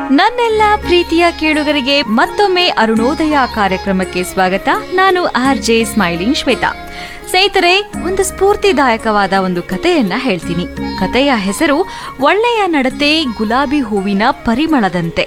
ನನ್ನೆಲ್ಲ ಪ್ರೀತಿಯ ಕೇಳುಗರಿಗೆ ಮತ್ತೊಮ್ಮೆ ಅರುಣೋದಯ ಕಾರ್ಯಕ್ರಮಕ್ಕೆ ಸ್ವಾಗತ ನಾನು ಆರ್ ಜೆ ಸ್ಮೈಲಿಂಗ್ ಶ್ವೇತಾ ಸ್ನೇಹಿತರೆ ಒಂದು ಸ್ಫೂರ್ತಿದಾಯಕವಾದ ಒಂದು ಕಥೆಯನ್ನ ಹೇಳ್ತೀನಿ ಕಥೆಯ ಹೆಸರು ಒಳ್ಳೆಯ ನಡತೆ ಗುಲಾಬಿ ಹೂವಿನ ಪರಿಮಳದಂತೆ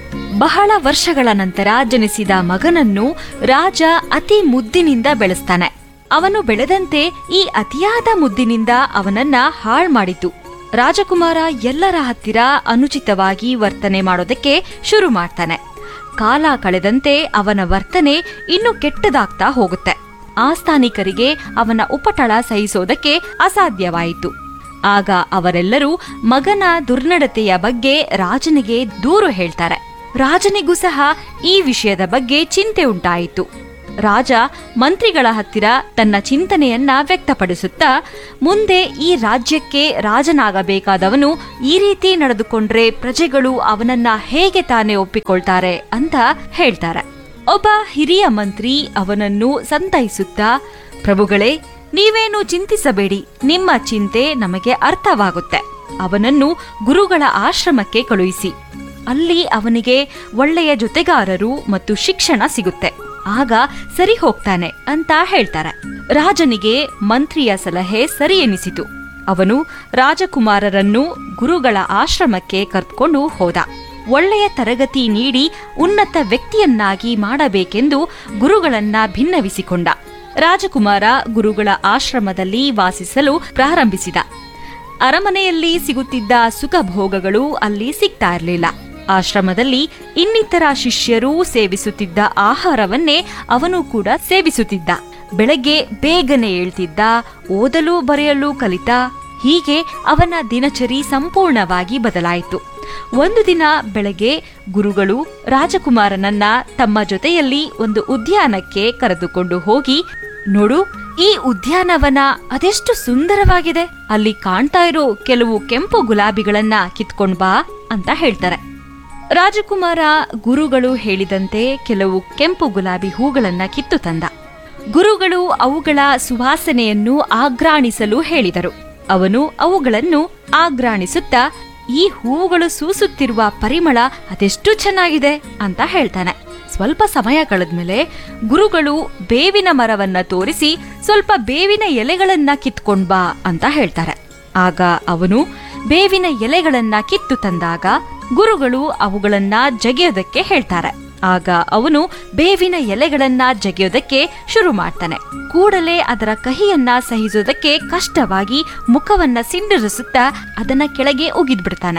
ಬಹಳ ವರ್ಷಗಳ ನಂತರ ಜನಿಸಿದ ಮಗನನ್ನು ರಾಜ ಅತಿ ಮುದ್ದಿನಿಂದ ಬೆಳೆಸ್ತಾನೆ ಅವನು ಬೆಳೆದಂತೆ ಈ ಅತಿಯಾದ ಮುದ್ದಿನಿಂದ ಅವನನ್ನ ಹಾಳ್ ಮಾಡಿತು ರಾಜಕುಮಾರ ಎಲ್ಲರ ಹತ್ತಿರ ಅನುಚಿತವಾಗಿ ವರ್ತನೆ ಮಾಡೋದಕ್ಕೆ ಶುರು ಮಾಡ್ತಾನೆ ಕಾಲ ಕಳೆದಂತೆ ಅವನ ವರ್ತನೆ ಇನ್ನು ಕೆಟ್ಟದಾಗ್ತಾ ಹೋಗುತ್ತೆ ಆಸ್ಥಾನಿಕರಿಗೆ ಅವನ ಉಪಟಳ ಸಹಿಸೋದಕ್ಕೆ ಅಸಾಧ್ಯವಾಯಿತು ಆಗ ಅವರೆಲ್ಲರೂ ಮಗನ ದುರ್ನಡತೆಯ ಬಗ್ಗೆ ರಾಜನಿಗೆ ದೂರು ಹೇಳ್ತಾರೆ ರಾಜನಿಗೂ ಸಹ ಈ ವಿಷಯದ ಬಗ್ಗೆ ಚಿಂತೆ ಉಂಟಾಯಿತು ರಾಜ ಮಂತ್ರಿಗಳ ಹತ್ತಿರ ತನ್ನ ಚಿಂತನೆಯನ್ನ ವ್ಯಕ್ತಪಡಿಸುತ್ತಾ ಮುಂದೆ ಈ ರಾಜ್ಯಕ್ಕೆ ರಾಜನಾಗಬೇಕಾದವನು ಈ ರೀತಿ ನಡೆದುಕೊಂಡ್ರೆ ಪ್ರಜೆಗಳು ಅವನನ್ನ ಹೇಗೆ ತಾನೇ ಒಪ್ಪಿಕೊಳ್ತಾರೆ ಅಂತ ಹೇಳ್ತಾರೆ ಒಬ್ಬ ಹಿರಿಯ ಮಂತ್ರಿ ಅವನನ್ನು ಸಂತೈಸುತ್ತಾ ಪ್ರಭುಗಳೇ ನೀವೇನು ಚಿಂತಿಸಬೇಡಿ ನಿಮ್ಮ ಚಿಂತೆ ನಮಗೆ ಅರ್ಥವಾಗುತ್ತೆ ಅವನನ್ನು ಗುರುಗಳ ಆಶ್ರಮಕ್ಕೆ ಕಳುಹಿಸಿ ಅಲ್ಲಿ ಅವನಿಗೆ ಒಳ್ಳೆಯ ಜೊತೆಗಾರರು ಮತ್ತು ಶಿಕ್ಷಣ ಸಿಗುತ್ತೆ ಆಗ ಸರಿ ಹೋಗ್ತಾನೆ ಅಂತ ಹೇಳ್ತಾರೆ ರಾಜನಿಗೆ ಮಂತ್ರಿಯ ಸಲಹೆ ಸರಿ ಎನಿಸಿತು ಅವನು ರಾಜಕುಮಾರರನ್ನು ಗುರುಗಳ ಆಶ್ರಮಕ್ಕೆ ಕರೆದುಕೊಂಡು ಹೋದ ಒಳ್ಳೆಯ ತರಗತಿ ನೀಡಿ ಉನ್ನತ ವ್ಯಕ್ತಿಯನ್ನಾಗಿ ಮಾಡಬೇಕೆಂದು ಗುರುಗಳನ್ನ ಭಿನ್ನವಿಸಿಕೊಂಡ ರಾಜಕುಮಾರ ಗುರುಗಳ ಆಶ್ರಮದಲ್ಲಿ ವಾಸಿಸಲು ಪ್ರಾರಂಭಿಸಿದ ಅರಮನೆಯಲ್ಲಿ ಸಿಗುತ್ತಿದ್ದ ಸುಖ ಭೋಗಗಳು ಅಲ್ಲಿ ಸಿಗ್ತಾ ಇರಲಿಲ್ಲ ಆಶ್ರಮದಲ್ಲಿ ಇನ್ನಿತರ ಶಿಷ್ಯರು ಸೇವಿಸುತ್ತಿದ್ದ ಆಹಾರವನ್ನೇ ಅವನು ಕೂಡ ಸೇವಿಸುತ್ತಿದ್ದ ಬೆಳಗ್ಗೆ ಬೇಗನೆ ಏಳ್ತಿದ್ದ ಓದಲು ಬರೆಯಲು ಕಲಿತ ಹೀಗೆ ಅವನ ದಿನಚರಿ ಸಂಪೂರ್ಣವಾಗಿ ಬದಲಾಯಿತು ಒಂದು ದಿನ ಬೆಳಗ್ಗೆ ಗುರುಗಳು ರಾಜಕುಮಾರನನ್ನ ತಮ್ಮ ಜೊತೆಯಲ್ಲಿ ಒಂದು ಉದ್ಯಾನಕ್ಕೆ ಕರೆದುಕೊಂಡು ಹೋಗಿ ನೋಡು ಈ ಉದ್ಯಾನವನ ಅದೆಷ್ಟು ಸುಂದರವಾಗಿದೆ ಅಲ್ಲಿ ಕಾಣ್ತಾ ಇರೋ ಕೆಲವು ಕೆಂಪು ಗುಲಾಬಿಗಳನ್ನ ಕಿತ್ಕೊಂಡ್ ಬಾ ಅಂತ ಹೇಳ್ತಾರೆ ರಾಜಕುಮಾರ ಗುರುಗಳು ಹೇಳಿದಂತೆ ಕೆಲವು ಕೆಂಪು ಗುಲಾಬಿ ಹೂಗಳನ್ನ ಕಿತ್ತು ತಂದ ಗುರುಗಳು ಅವುಗಳ ಸುವಾಸನೆಯನ್ನು ಆಘ್ರಾಣಿಸಲು ಹೇಳಿದರು ಅವನು ಅವುಗಳನ್ನು ಆಘ್ರಾಣಿಸುತ್ತಾ ಈ ಹೂವುಗಳು ಸೂಸುತ್ತಿರುವ ಪರಿಮಳ ಅದೆಷ್ಟು ಚೆನ್ನಾಗಿದೆ ಅಂತ ಹೇಳ್ತಾನೆ ಸ್ವಲ್ಪ ಸಮಯ ಕಳೆದ್ಮೇಲೆ ಗುರುಗಳು ಬೇವಿನ ಮರವನ್ನ ತೋರಿಸಿ ಸ್ವಲ್ಪ ಬೇವಿನ ಎಲೆಗಳನ್ನ ಕಿತ್ಕೊಂಡ್ ಬಾ ಅಂತ ಹೇಳ್ತಾರೆ ಆಗ ಅವನು ಬೇವಿನ ಎಲೆಗಳನ್ನ ಕಿತ್ತು ತಂದಾಗ ಗುರುಗಳು ಅವುಗಳನ್ನ ಜಗಿಯೋದಕ್ಕೆ ಹೇಳ್ತಾರೆ ಆಗ ಅವನು ಬೇವಿನ ಎಲೆಗಳನ್ನ ಜಗಿಯೋದಕ್ಕೆ ಶುರು ಮಾಡ್ತಾನೆ ಕೂಡಲೇ ಅದರ ಕಹಿಯನ್ನ ಸಹಿಸೋದಕ್ಕೆ ಕಷ್ಟವಾಗಿ ಮುಖವನ್ನ ಸಿಂಡರಿಸುತ್ತಾ ಅದನ್ನ ಕೆಳಗೆ ಉಗಿದ್ಬಿಡ್ತಾನೆ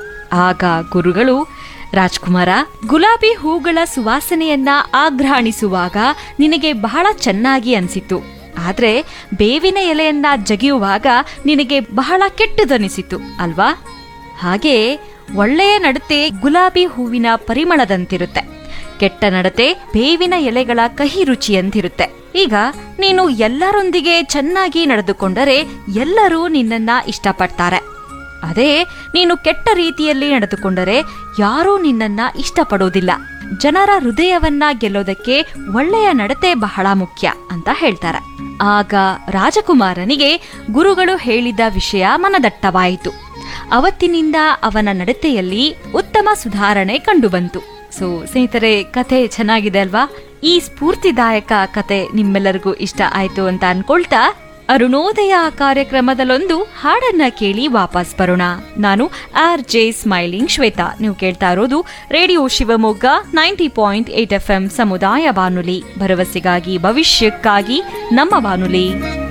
ಆಗ ಗುರುಗಳು ರಾಜ್ಕುಮಾರ ಗುಲಾಬಿ ಹೂಗಳ ಸುವಾಸನೆಯನ್ನ ಆಘ್ರಾಣಿಸುವಾಗ ನಿನಗೆ ಬಹಳ ಚೆನ್ನಾಗಿ ಅನ್ಸಿತು ಆದ್ರೆ ಬೇವಿನ ಎಲೆಯನ್ನ ಜಗಿಯುವಾಗ ನಿನಗೆ ಬಹಳ ಕೆಟ್ಟದನಿಸಿತು ಅಲ್ವಾ ಹಾಗೆ ಒಳ್ಳೆಯ ನಡತೆ ಗುಲಾಬಿ ಹೂವಿನ ಪರಿಮಳದಂತಿರುತ್ತೆ ಕೆಟ್ಟ ನಡತೆ ಬೇವಿನ ಎಲೆಗಳ ಕಹಿ ರುಚಿಯಂತಿರುತ್ತೆ ಈಗ ನೀನು ಎಲ್ಲರೊಂದಿಗೆ ಚೆನ್ನಾಗಿ ನಡೆದುಕೊಂಡರೆ ಎಲ್ಲರೂ ನಿನ್ನನ್ನ ಇಷ್ಟಪಡ್ತಾರೆ ಅದೇ ನೀನು ಕೆಟ್ಟ ರೀತಿಯಲ್ಲಿ ನಡೆದುಕೊಂಡರೆ ಯಾರೂ ನಿನ್ನನ್ನ ಇಷ್ಟಪಡೋದಿಲ್ಲ ಜನರ ಹೃದಯವನ್ನ ಗೆಲ್ಲೋದಕ್ಕೆ ಒಳ್ಳೆಯ ನಡತೆ ಬಹಳ ಮುಖ್ಯ ಅಂತ ಹೇಳ್ತಾರೆ ಆಗ ರಾಜಕುಮಾರನಿಗೆ ಗುರುಗಳು ಹೇಳಿದ ವಿಷಯ ಮನದಟ್ಟವಾಯಿತು ಅವತ್ತಿನಿಂದ ಅವನ ನಡತೆಯಲ್ಲಿ ಉತ್ತಮ ಸುಧಾರಣೆ ಕಂಡುಬಂತು ಸೊ ಸ್ನೇಹಿತರೆ ಕತೆ ಚೆನ್ನಾಗಿದೆ ಅಲ್ವಾ ಈ ಸ್ಫೂರ್ತಿದಾಯಕ ಕತೆ ನಿಮ್ಮೆಲ್ಲರಿಗೂ ಇಷ್ಟ ಆಯ್ತು ಅಂತ ಅನ್ಕೊಳ್ತಾ ಅರುಣೋದಯ ಕಾರ್ಯಕ್ರಮದಲ್ಲೊಂದು ಹಾಡನ್ನ ಕೇಳಿ ವಾಪಸ್ ಬರೋಣ ನಾನು ಆರ್ ಜೆ ಸ್ಮೈಲಿಂಗ್ ಶ್ವೇತಾ ನೀವು ಕೇಳ್ತಾ ಇರೋದು radio Shivamogga ninety point eight F M ಸಮುದಾಯ ಬಾನುಲಿ ಭರವಸೆಗಾಗಿ ಭವಿಷ್ಯಕ್ಕಾಗಿ ನಮ್ಮ ಬಾನುಲಿ